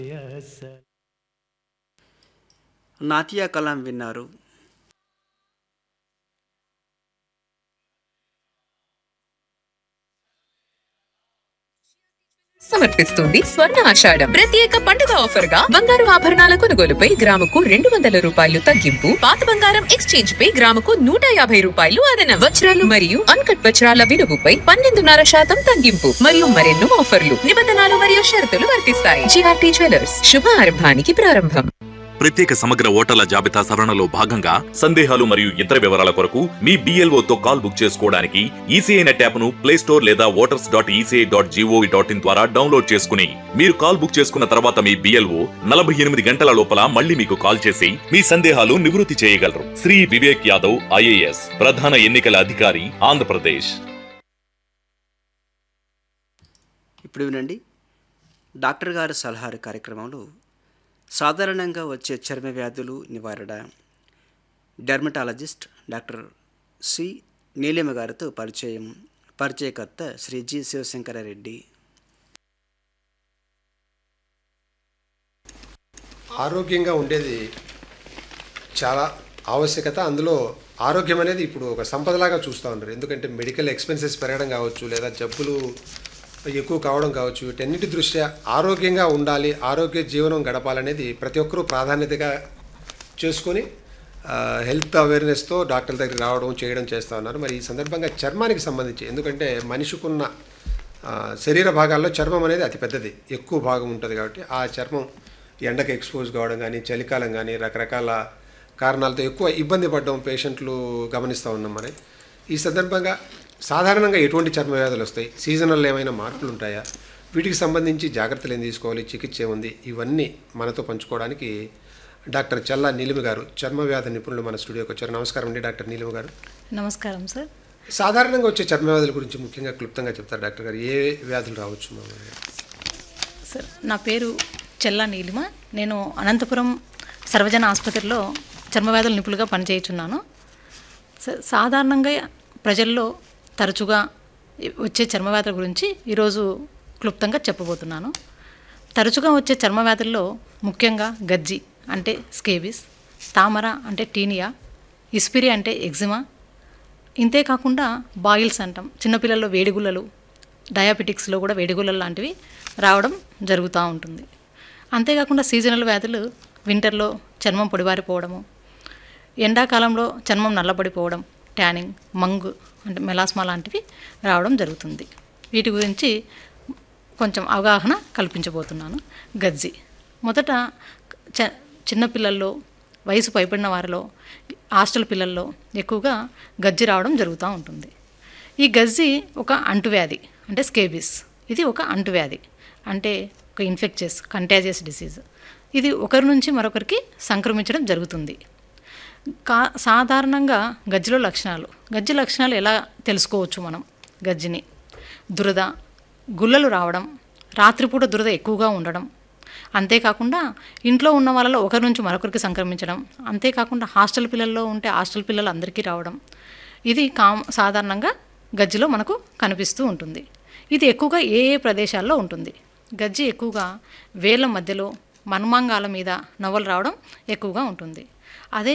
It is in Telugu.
నాతియా కలాం విన్నారు సమర్పిస్తుంది స్వర్ణ ఆషాఢం ప్రత్యేక పండుగ ఆఫర్ గా బంగారు ఆభరణాల కొనుగోలుపై గ్రాముకు రెండు వందల రూపాయలు తగ్గింపు పాత బంగారం ఎక్స్చేంజ్ పై గ్రాముకు నూట యాభై రూపాయలు అదన వజ్రాలు మరియు అన్కట్ వజ్రాల విలువపై పన్నెండున్నర శాతం తగ్గింపు మరియు మరెన్నో ఆఫర్లు నిబంధనలు మరియు షరతులు వర్తిస్తాయి జిఆర్టీ జ్యువెలర్స్ శుభ ఆరంభానికి ప్రారంభం ప్రత్యేక సమగ్ర ఓటర్ల జాబితా సవరణలో భాగంగా సందేహాలు మరియు ఇతర వివరాల కొరకు మీ BLO తో కాల్ బుక్ చేసుకోవడానికి ఈసీఐ నెట్ యాప్ ను ప్లే స్టోర్ లేదా voters dot ECI dot GOV dot in ద్వారా డౌన్లోడ్ చేసుకుని మీరు కాల్ బుక్ చేసుకున్న తర్వాత మీ బిఎల్ఓ నలభై ఎనిమిది గంటల లోపల మళ్ళీ మీకు కాల్ చేసి మీ సందేహాలు నివృత్తి చేయగలరు శ్రీ వివేక్ యాదవ్ ఐఏఎస్ ప్రధాన ఎన్నికల అధికారి ఆంధ్రప్రదేశ్ ఇప్పుడు వినండి డాక్టర్ గారి సలహాలు కార్యక్రమంలో సాధారణంగా వచ్చే చర్మ వ్యాధులు నివారణ డెర్మటాలజిస్ట్ డాక్టర్ సి నీలిమ గారితో పరిచయం పరిచయకర్త శ్రీ జి శివశంకరారెడ్డి ఆరోగ్యంగా ఉండేది చాలా ఆవశ్యకత అందులో ఆరోగ్యం అనేది ఇప్పుడు ఒక సంపదలాగా చూస్తూ ఉన్నారు ఎందుకంటే మెడికల్ ఎక్స్పెన్సెస్ పెరగడం కావచ్చు లేదా జబ్బులు ఎక్కువ కావడం కావచ్చు వీటన్నిటి దృష్ట్యా ఆరోగ్యంగా ఉండాలి ఆరోగ్య జీవనం గడపాలనేది ప్రతి ఒక్కరూ ప్రాధాన్యతగా చేసుకొని ఆ, హెల్త్ అవేర్నెస్తో డాక్టర్ దగ్గరికి రావడం చేయడం చేస్తూ ఉన్నారు మరి ఈ సందర్భంగా చర్మానికి సంబంధించి ఎందుకంటే మనిషికున్న ఆ, శరీర భాగాల్లో చర్మం అనేది అతి పెద్దది ఎక్కువ భాగం ఉంటుంది కాబట్టి ఆ చర్మం ఎండకు ఎక్స్పోజ్ కావడం కానీ చలికాలం కానీ రకరకాల కారణాలతో ఎక్కువ ఇబ్బంది పడడం పేషెంట్లు గమనిస్తూ ఉన్నాం మరి ఈ సందర్భంగా సాధారణంగా ఎటువంటి చర్మ వ్యాధులు వస్తాయి సీజనల్ ఏమైనా మార్పులు ఉంటాయా వీటికి సంబంధించి జాగ్రత్తలు ఏం తీసుకోవాలి చికిత్స ఏముంది ఇవన్నీ మనతో పంచుకోవడానికి డాక్టర్ చల్లా నీలిమ గారు చర్మ వ్యాధి నిపుణులు మన స్టూడియోకి వచ్చారు నమస్కారం అండి డాక్టర్ నీలిమ గారు నమస్కారం సార్ సాధారణంగా వచ్చే చర్మ వ్యాధుల గురించి ముఖ్యంగా క్లుప్తంగా చెప్తారు డాక్టర్ గారు ఏ వ్యాధులు రావచ్చు మామూలుగా సార్ నా పేరు చెల్లా నీలిమ నేను అనంతపురం సర్వజన ఆసుపత్రిలో చర్మవ్యాధుల నిపుణులుగా పనిచేయుచున్నాను సార్ సాధారణంగా ప్రజల్లో తరచుగా వచ్చే చర్మవ్యాధుల గురించి ఈరోజు క్లుప్తంగా చెప్పబోతున్నాను తరచుగా వచ్చే చర్మవ్యాధుల్లో ముఖ్యంగా గజ్జి అంటే స్కేబిస్ తామర అంటే టీనియా ఇస్పిరి అంటే ఎగ్జిమా ఇంతే కాకుండా బాయిల్స్ అంటాం చిన్నపిల్లల్లో వేడిగుల్లలు డయాబెటిక్స్లో కూడా వేడిగుల్లలు లాంటివి రావడం జరుగుతూ ఉంటుంది అంతేకాకుండా సీజనల్ వ్యాధులు వింటర్లో చర్మం పొడిబారిపోవడము ఎండాకాలంలో చర్మం నల్లబడిపోవడం ట్యానింగ్ మంగు అంటే మెలాస్మా లాంటివి రావడం జరుగుతుంది వీటి గురించి కొంచెం అవగాహన కల్పించబోతున్నాను గజ్జి మొదట చ చిన్నపిల్లల్లో వయసు పైబడిన వారిలో హాస్టల్ పిల్లల్లో ఎక్కువగా గజ్జి రావడం జరుగుతూ ఉంటుంది ఈ గజ్జి ఒక అంటువ్యాధి అంటే స్కేబిస్ ఇది ఒక అంటువ్యాధి అంటే ఒక ఇన్ఫెక్చెస్ కంటాజియస్ డిసీజ్ ఇది ఒకరి నుంచి మరొకరికి సంక్రమించడం జరుగుతుంది కా సాధారణంగా గజ్జిలో లక్షణాలు గజ్జి లక్షణాలు ఎలా తెలుసుకోవచ్చు మనం గజ్జిని దురద గుల్లలు రావడం రాత్రిపూట దురద ఎక్కువగా ఉండడం అంతేకాకుండా ఇంట్లో ఉన్న వాళ్ళలో ఒకరి నుంచి మరొకరికి సంక్రమించడం అంతేకాకుండా హాస్టల్ పిల్లల్లో ఉంటే హాస్టల్ పిల్లలు అందరికీ రావడం ఇది కామ్ సాధారణంగా గజ్జిలో మనకు కనిపిస్తూ ఉంటుంది ఇది ఎక్కువగా ఏ ఏ ప్రదేశాల్లో ఉంటుంది గజ్జి ఎక్కువగా వేళ్ళ మధ్యలో మన్మాంగాల మీద నవ్వలు రావడం ఎక్కువగా ఉంటుంది